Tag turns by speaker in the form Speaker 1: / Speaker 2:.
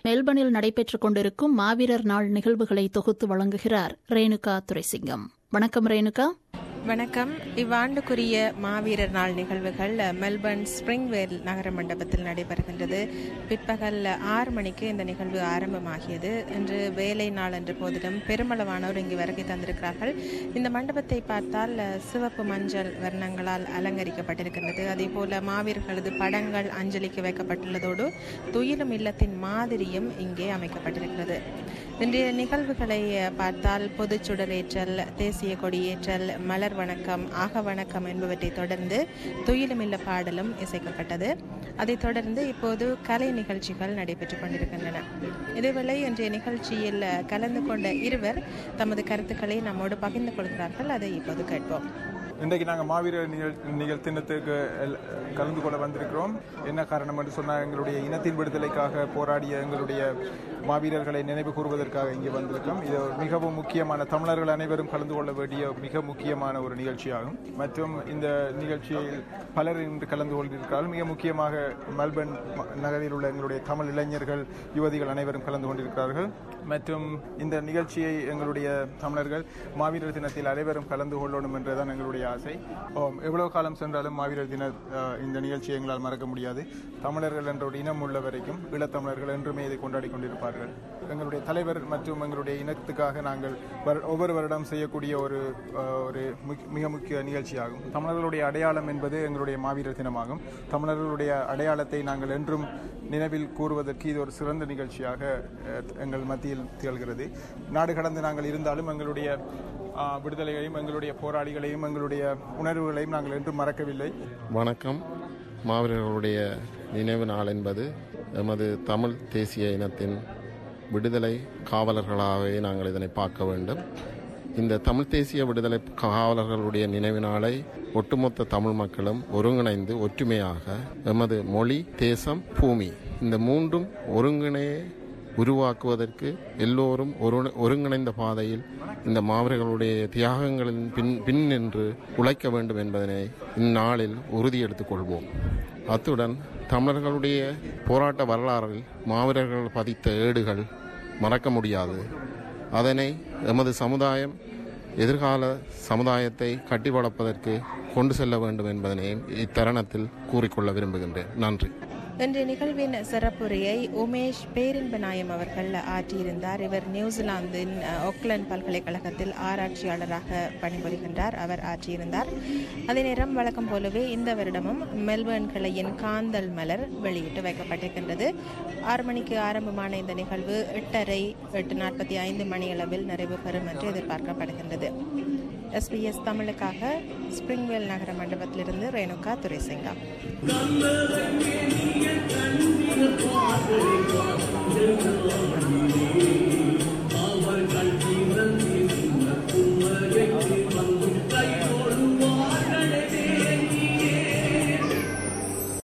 Speaker 1: மெல்பர்னில் நடைபெற்றுக் கொண்டிருக்கும் மாவீரர் நாள் நிகழ்வுகளை தொகுத்து வழங்குகிறார் ரேணுகா துரைசிங்கம் வணக்கம் ரேணுகா
Speaker 2: வணக்கம் இவ்வாண்டுக்குரிய மாவீரர் நாள் நிகழ்வுகள் மெல்பர்ன் ஸ்பிரிங்வேல் நகர மண்டபத்தில் நடைபெறுகின்றது பிற்பகல் ஆறு மணிக்கு இந்த நிகழ்வு ஆரம்பமாகியது இன்று வேலை நாள் என்ற போதிலும் பெருமளவானோர் இங்கு வருகை தந்திருக்கிறார்கள் இந்த மண்டபத்தை பார்த்தால் சிவப்பு மஞ்சள் வர்ணங்களால் அலங்கரிக்கப்பட்டிருக்கின்றது அதே போல மாவீரர்களது படங்கள் அஞ்சலிக்கு வைக்கப்பட்டுள்ளதோடு துயிலும் இல்லத்தின் மாதிரியும் இங்கே அமைக்கப்பட்டிருக்கிறது இன்றைய நிகழ்வுகளை பார்த்தால் பொதுச் சுடரேற்றல் தேசிய கொடியேற்றல் மலர் வணக்கம் ஆக வணக்கம் என்பவற்றை தொடர்ந்து துயிலுமில்ல பாடலும் இசைக்கப்பட்டது அதைத் தொடர்ந்து இப்போது கலை நிகழ்ச்சிகள் நடைபெற்றுக் கொண்டிருக்கின்றன இதேவேளை இன்றைய நிகழ்ச்சியில் கலந்து கொண்ட இருவர் தமது கருத்துக்களை நம்மோடு பகிர்ந்து கொள்கிறார்கள் அதை இப்போது கேட்போம்
Speaker 3: இன்றைக்கு நாங்கள் மாவீரர் நிகழ் நிகழ் தினத்துக்கு எல்- கலந்து கொள்ள வந்திருக்கிறோம் என்ன காரணம் என்று சொன்னால் எங்களுடைய இனத்தின் விடுதலைக்காக போராடிய எங்களுடைய மாவீரர்களை நினைவு கூறுவதற்காக இங்கே வந்திருக்கோம் இது ஒரு மிகவும் முக்கியமான தமிழர்கள் அனைவரும் கலந்து கொள்ள வேண்டிய மிக முக்கியமான ஒரு நிகழ்ச்சியாகும் மற்றும் இந்த நிகழ்ச்சியில் பலர் இன்று கலந்து கொண்டிருக்கிறார்கள் மிக முக்கியமாக மெல்பர்ன் ம- நகரில் உள்ள எங்களுடைய தமிழ் இளைஞர்கள் யுவதிகள் அனைவரும் கலந்து கொண்டிருக்கிறார்கள் மற்றும் இந்த நிகழ்ச்சியை எங்களுடைய தமிழர்கள் மாவீரர் தினத்தில் அனைவரும் கலந்து கொள்ளணும் என்றுதான் எங்களுடைய ஆசை ஆம், எவ்வளவு காலம் சென்றாலும் மாவீரர் தின அஹ், இந்த நிகழ்ச்சியை எங்களால் மறக்க முடியாது தமிழர்கள் என்ற ஒரு இனம் உள்ள வரைக்கும் ஈழத்தமிழர்கள் என்றுமே இதை கொண்டாடி கொண்டிருப்பார்கள் எங்களுடைய தலைவர் மற்றும் எங்களுடைய இனத்துக்காக நாங்கள் வரு- ஒவ்வொரு வருடம் செய்யக்கூடிய ஒரு அஹ், ஒரு முக்- மிக முக்கிய நிகழ்ச்சியாகும் தமிழர்களுடைய அடையாளம் என்பது எங்களுடைய மாவீரர் தினமாகும் தமிழர்களுடைய அடையாளத்தை நாங்கள் என்றும் நினைவில் கூறுவதற்கு இது ஒரு சிறந்த நிகழ்ச்சியாக அஹ், எங்கள் மத்தியில் திகழ்கிறது நாடு கடந்து நாங்கள் இருந்தாலும் எங்களுடைய ஆஹ், விடுதலையையும் எங்களுடைய போராளிகளையும் எங்களுடைய உணர்வுகளையும் நாங்கள் என்றும் மறக்கவில்லை
Speaker 4: வணக்கம் மாவீரர்களுடைய நினைவு நாள் என்பது எமது தமிழ் தேசிய இனத்தின் விடுதலை காவலர்களாகவே நாங்கள் இதனை பார்க்க வேண்டும் இந்த தமிழ் தேசிய விடுதலை காவலர்களுடைய நினைவு நாளை ஒட்டுமொத்த தமிழ் மக்களும் ஒருங்கிணைந்து ஒற்றுமையாக எமது மொழி தேசம் பூமி இந்த மூன்றும் ஒருங்கிணைய உருவாக்குவதற்கு எல்லோரும் ஒரு ஒருங்கிணைந்த பாதையில் இந்த மாவீரர்களுடைய தியாகங்களின் பின் பின் நின்று உழைக்க வேண்டும் என்பதனை இந்நாளில் உறுதி எடுத்துக் கொள்வோம் அத்துடன் தமிழர்களுடைய போராட்ட வரலாறில் மாவீரர்கள் பதித்த ஏடுகள் மறக்க முடியாது அதனை எமது சமுதாயம் எதிர்கால சமுதாயத்தை கட்டி வளர்ப்பதற்கு கொண்டு செல்ல வேண்டும் என்பதனை இத்தருணத்தில் கூறிக்கொள்ள விரும்புகின்றேன் நன்றி
Speaker 2: இன்றைய நிகழ்வின் சிறப்புரையை உமேஷ் பேரின்பநாயம் அவர்கள் ஆற்றியிருந்தார் இவர் நியூசிலாந்தின் அஹ், ஒக்லண்ட் பல்கலைக்கழகத்தில் ஆராய்ச்சியாளராக பணிபுரிகின்றார் அவர் ஆற்றியிருந்தார் அதே நேரம் வழக்கம் போலவே இந்த வருடமும் மெல்பர்ன் கிளையின் காந்தல் மலர் வெளியிட்டு வைக்கப்பட்டிருக்கின்றது ஆறு மணிக்கு ஆரம்பமான இந்த நிகழ்வு எட்டரை எட்டு நாற்பத்தி ஐந்து மணியளவில் நிறைவு பெறும் என்று எதிர்பார்க்கப்படுகின்றது எஸ்பிஎஸ் தமிழுக்காக ஸ்பிரிங்வேல் நகர மண்டபத்திலிருந்து ரேணுகா துரைசிங்கா
Speaker 5: கண்ணதங்கே நீங்க